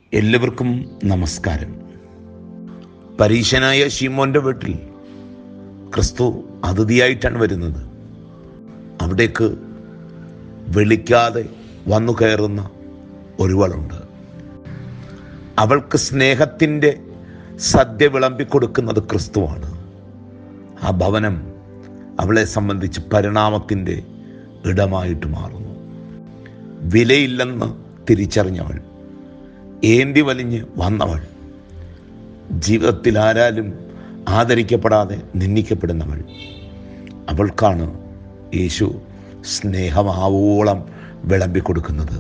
എല്ലാവർക്കും നമസ്കാരം പരീശനായ ഷീമോന്റെ വീട്ടിൽ ക്രിസ്തു അതിഥിയായിട്ടാണ് വരുന്നത് അവിടേക്ക് വിളിക്കാതെ വന്നു കയറുന്ന ഒരുവളുണ്ട് അവൾക്ക് സ്നേഹത്തിൻ്റെ സദ്യ വിളമ്പിക്കൊടുക്കുന്നത് ക്രിസ്തുവാണ് ആ ഭവനം അവളെ സംബന്ധിച്ച് പരിണാമത്തിൻ്റെ ഇടമായിട്ട് മാറുന്നു വിലയില്ലെന്ന് തിരിച്ചറിഞ്ഞവൾ ഏന്തി വലിഞ്ഞ് വന്നവൾ ജീവിതത്തിൽ ആരാലും ആദരിക്കപ്പെടാതെ നിന്ദിക്കപ്പെടുന്നവൾ അവൾക്കാണ് യേശു സ്നേഹമാവോളം വിളമ്പിക്കൊടുക്കുന്നത്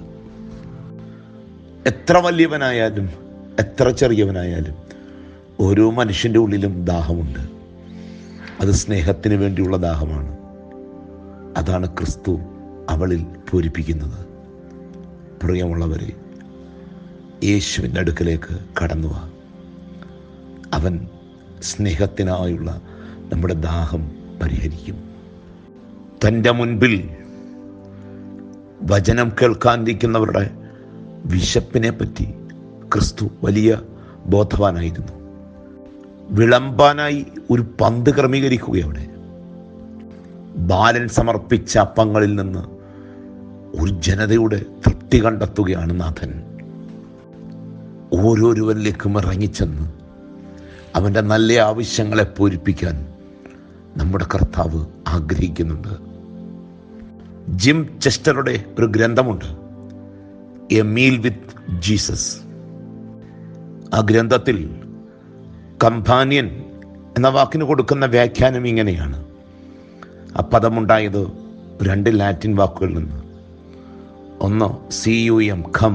എത്ര വലിയവനായാലും എത്ര ചെറിയവനായാലും ഓരോ മനുഷ്യൻ്റെ ഉള്ളിലും ദാഹമുണ്ട് അത് സ്നേഹത്തിന് വേണ്ടിയുള്ള ദാഹമാണ് അതാണ് ക്രിസ്തു അവളിൽ പൂരിപ്പിക്കുന്നത് പ്രിയമുള്ളവരെ യേശുവിൻ്റെ അടുക്കലേക്ക് കടന്നു വാ അവൻ സ്നേഹത്തിനായുള്ള നമ്മുടെ ദാഹം പരിഹരിക്കും തൻ്റെ മുൻപിൽ വചനം കേൾക്കാനിരിക്കുന്നവരുടെ വിശപ്പിനെ പറ്റി ക്രിസ്തു വലിയ ബോധവാനായിരുന്നു വിളമ്പാനായി ഒരു പന്ത് ക്രമീകരിക്കുകയവിടെ ബാലൻ സമർപ്പിച്ച അപ്പങ്ങളിൽ നിന്ന് ഒരു ജനതയുടെ തൃപ്തി കണ്ടെത്തുകയാണ് നാഥൻ ഓരോരുവരിലേക്കും ഇറങ്ങിച്ചെന്ന് അവൻ്റെ നല്ല ആവശ്യങ്ങളെ പൂരിപ്പിക്കാൻ നമ്മുടെ കർത്താവ് ആഗ്രഹിക്കുന്നുണ്ട് ജിം ചെസ്റ്ററുടെ ഒരു ഗ്രന്ഥമുണ്ട് എ മീൽ വിത്ത് ജീസസ് ആ ഗ്രന്ഥത്തിൽ കമ്പാനിയൻ എന്ന വാക്കിന് കൊടുക്കുന്ന വ്യാഖ്യാനം ഇങ്ങനെയാണ് ആ പദമുണ്ടായത് രണ്ട് ലാറ്റിൻ വാക്കുകളിൽ നിന്ന് ഒന്ന് സി യു എം ഖം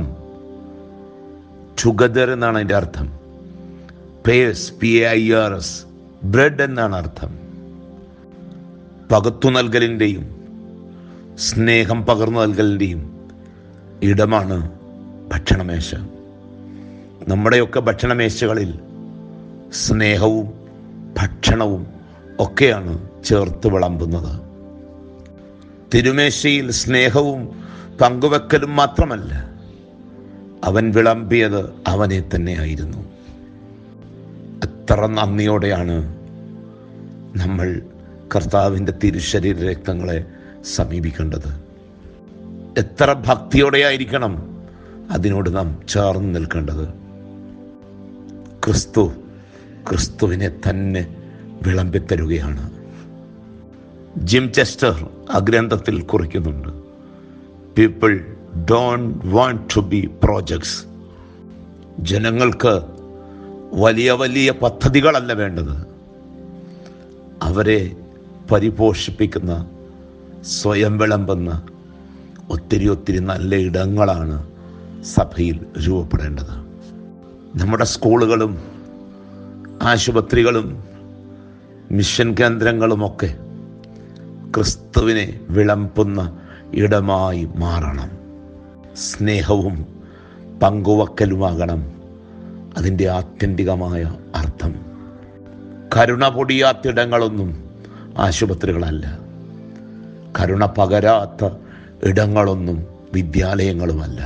ടുഗദർ എന്നാണ് അതിൻ്റെ അർത്ഥം പേഴ്സ് P A I R S bread എന്നാണ് അർത്ഥം പകത്തു നൽകലിൻ്റെയും സ്നേഹം പകർന്നു നൽകലിൻ്റെയും ഇടമാണ് ഭക്ഷണമേശ നമ്മുടെയൊക്കെ ഭക്ഷണമേശകളിൽ സ്നേഹവും ഭക്ഷണവും ഒക്കെയാണ് ചേർത്ത് വിളമ്പുന്നത് തിരുമേശയിൽ സ്നേഹവും പങ്കുവെക്കലും മാത്രമല്ല അവൻ വിളമ്പിയത് അവനെ തന്നെയായിരുന്നു എത്ര നന്ദിയോടെയാണ് നമ്മൾ കർത്താവിൻ്റെ തിരുശരീര രക്തങ്ങളെ സമീപിക്കേണ്ടത് എത്ര ഭക്തിയോടെയായിരിക്കണം അതിനോട് നാം ചേർന്ന് നിൽക്കേണ്ടത് ക്രിസ്തു ക്രിസ്തുവിനെ തന്നെ വിളമ്പിത്തരുകയാണ് ജിം ചെസ്റ്റർ ആ ഗ്രന്ഥത്തിൽ കുറിക്കുന്നുണ്ട് people don't want to be projects ജനങ്ങൾക്ക് വലിയ വലിയ പദ്ധതികളല്ല വേണ്ടത് അവരെ പരിപോഷിപ്പിക്കുന്ന സ്വയം വിളമ്പുന്ന ഒത്തിരി ഒത്തിരി നല്ല ഇടങ്ങളാണ് സഭയിൽ രൂപപ്പെടേണ്ടത് നമ്മുടെ സ്കൂളുകളും ആശുപത്രികളും മിഷൻ കേന്ദ്രങ്ങളുമൊക്കെ ക്രിസ്തുവിനെ വിളമ്പുന്ന ഇടമായി മാറണം സ്നേഹവും പങ്കുവക്കലുമാകണം അതിൻ്റെ ആത്യന്തികമായ അർത്ഥം കരുണ പൊടിയാത്തിടങ്ങളൊന്നും ആശുപത്രികളല്ല കരുണ പകരാത്ത ഇടങ്ങളൊന്നും വിദ്യാലയങ്ങളുമല്ല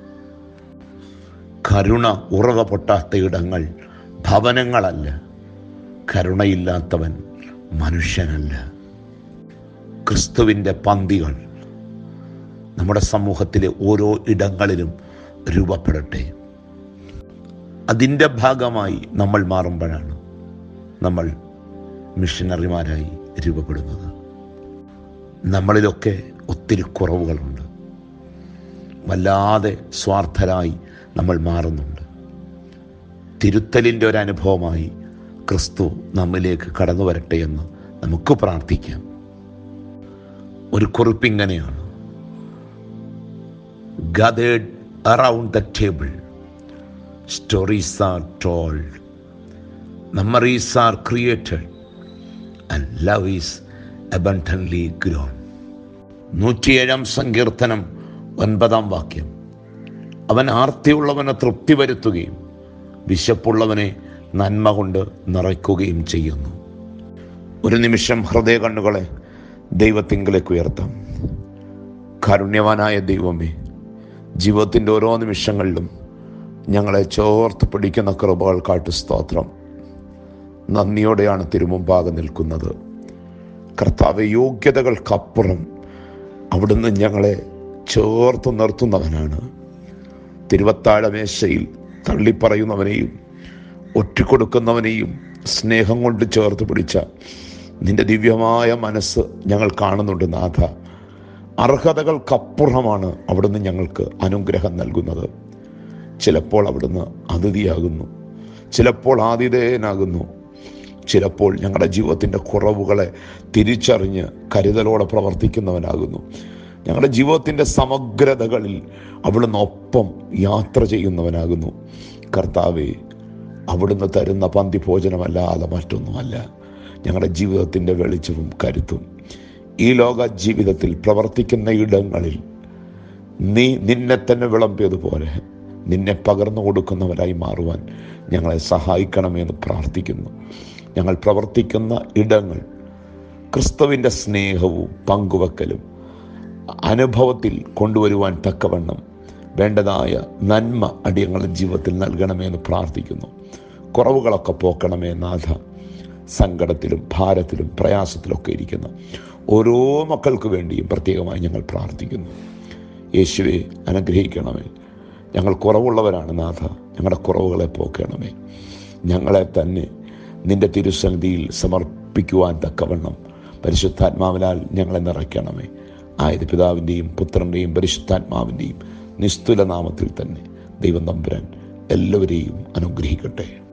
കരുണ ഉറവ പൊട്ടാത്ത ഇടങ്ങൾ ഭവനങ്ങളല്ല കരുണയില്ലാത്തവൻ മനുഷ്യനല്ല ക്രിസ്തുവിൻ്റെ പന്തികൾ നമ്മുടെ സമൂഹത്തിലെ ഓരോ ഇടങ്ങളിലും രൂപപ്പെടട്ടെ അതിൻ്റെ ഭാഗമായി നമ്മൾ മാറുമ്പോഴാണ് നമ്മൾ മിഷനറിമാരായി രൂപപ്പെടുന്നത് നമ്മളിലൊക്കെ ഒത്തിരി കുറവുകളുണ്ട് വല്ലാതെ സ്വാർത്ഥരായി നമ്മൾ മാറുന്നുണ്ട് തിരുത്തലിൻ്റെ ഒരു അനുഭവമായി ക്രിസ്തു നമ്മിലേക്ക് കടന്നു വരട്ടെ എന്ന് നമുക്ക് പ്രാർത്ഥിക്കാം ഒരു കുറിപ്പിങ്ങനെയാണ് gathered around the table stories are told memories are created and love is abundantly grown നൂറ്റിയേഴാം സങ്കീർത്തനം ഒൻപതാം വാക്യം അവൻ ആർത്തിയുള്ളവനെ തൃപ്തി വരുത്തുകയും വിശപ്പുള്ളവനെ നന്മ കൊണ്ട് നിറയ്ക്കുകയും ചെയ്യുന്നു ഒരു നിമിഷം ഹൃദയ കണ്ണുകളെ ദൈവത്തിങ്കിലേക്ക് ഉയർത്താം കാരുണ്യവാനായ ദൈവമേ ജീവിതത്തിൻ്റെ ഓരോ നിമിഷങ്ങളിലും ഞങ്ങളെ ചോർത്ത് പിടിക്കുന്ന കൃപകൾക്കായിട്ട് സ്തോത്രം നന്ദിയോടെയാണ് തിരുമുമ്പാകെ നിൽക്കുന്നത് കർത്താവ് യോഗ്യതകൾക്കപ്പുറം അവിടുന്ന് ഞങ്ങളെ ചേർത്ത് നിർത്തുന്നവനാണ് തിരുവത്താഴ മേശയിൽ തള്ളിപ്പറയുന്നവനെയും ഒറ്റിക്കൊടുക്കുന്നവനെയും സ്നേഹം കൊണ്ട് ചേർത്ത് പിടിച്ച നിന്റെ ദിവ്യമായ മനസ്സ് ഞങ്ങൾ കാണുന്നുണ്ട് നാഥ അർഹതകൾക്കപ്പുറമാണ് അവിടുന്ന് ഞങ്ങൾക്ക് അനുഗ്രഹം നൽകുന്നത് ചിലപ്പോൾ അവിടുന്ന് അതിഥിയാകുന്നു ചിലപ്പോൾ ആതിഥേയനാകുന്നു ചിലപ്പോൾ ഞങ്ങളുടെ ജീവിതത്തിൻ്റെ കുറവുകളെ തിരിച്ചറിഞ്ഞ് കരുതലോടെ പ്രവർത്തിക്കുന്നവനാകുന്നു ഞങ്ങളുടെ ജീവിതത്തിൻ്റെ സമഗ്രതകളിൽ അവിടുന്ന് ഒപ്പം യാത്ര ചെയ്യുന്നവനാകുന്നു കർത്താവെ അവിടുന്ന് തരുന്ന പന്തി ഭോജനമല്ലാതെ മറ്റൊന്നുമല്ല ഞങ്ങളുടെ ജീവിതത്തിൻ്റെ വെളിച്ചവും കരുത്തും ഈ ലോക ജീവിതത്തിൽ പ്രവർത്തിക്കുന്ന ഇടങ്ങളിൽ നീ നിന്നെ തന്നെ വിളമ്പിയതുപോലെ നിന്നെ പകർന്നു കൊടുക്കുന്നവരായി മാറുവാൻ ഞങ്ങളെ സഹായിക്കണമെന്ന് പ്രാർത്ഥിക്കുന്നു ഞങ്ങൾ പ്രവർത്തിക്കുന്ന ഇടങ്ങൾ ക്രിസ്തുവിൻ്റെ സ്നേഹവും പങ്കുവെക്കലും അനുഭവത്തിൽ കൊണ്ടുവരുവാൻ തക്കവണ്ണം വേണ്ടതായ നന്മ അടിയങ്ങളുടെ ജീവിതത്തിൽ നൽകണമെന്ന് പ്രാർത്ഥിക്കുന്നു കുറവുകളൊക്കെ പോക്കണമേ നാഥ സങ്കടത്തിലും ഭാരത്തിലും പ്രയാസത്തിലൊക്കെ ഇരിക്കുന്ന ഓരോ മക്കൾക്ക് വേണ്ടിയും പ്രത്യേകമായി ഞങ്ങൾ പ്രാർത്ഥിക്കുന്നു യേശുവെ അനുഗ്രഹിക്കണമേ ഞങ്ങൾ കുറവുള്ളവരാണ് നാഥ ഞങ്ങളുടെ കുറവുകളെ പോക്കണമേ ഞങ്ങളെ തന്നെ നിന്റെ തിരുസന്നിധിയിൽ സമർപ്പിക്കുവാൻ തക്കവണ്ണം പരിശുദ്ധാത്മാവിനാൽ ഞങ്ങളെ നിറയ്ക്കണമേ ആയത് പിതാവിൻ്റെയും പുത്രൻ്റെയും പരിശുദ്ധാത്മാവിൻ്റെയും നിസ്തുല നാമത്തിൽ തന്നെ ദൈവം തമ്പുരാൻ എല്ലാവരെയും അനുഗ്രഹിക്കട്ടെ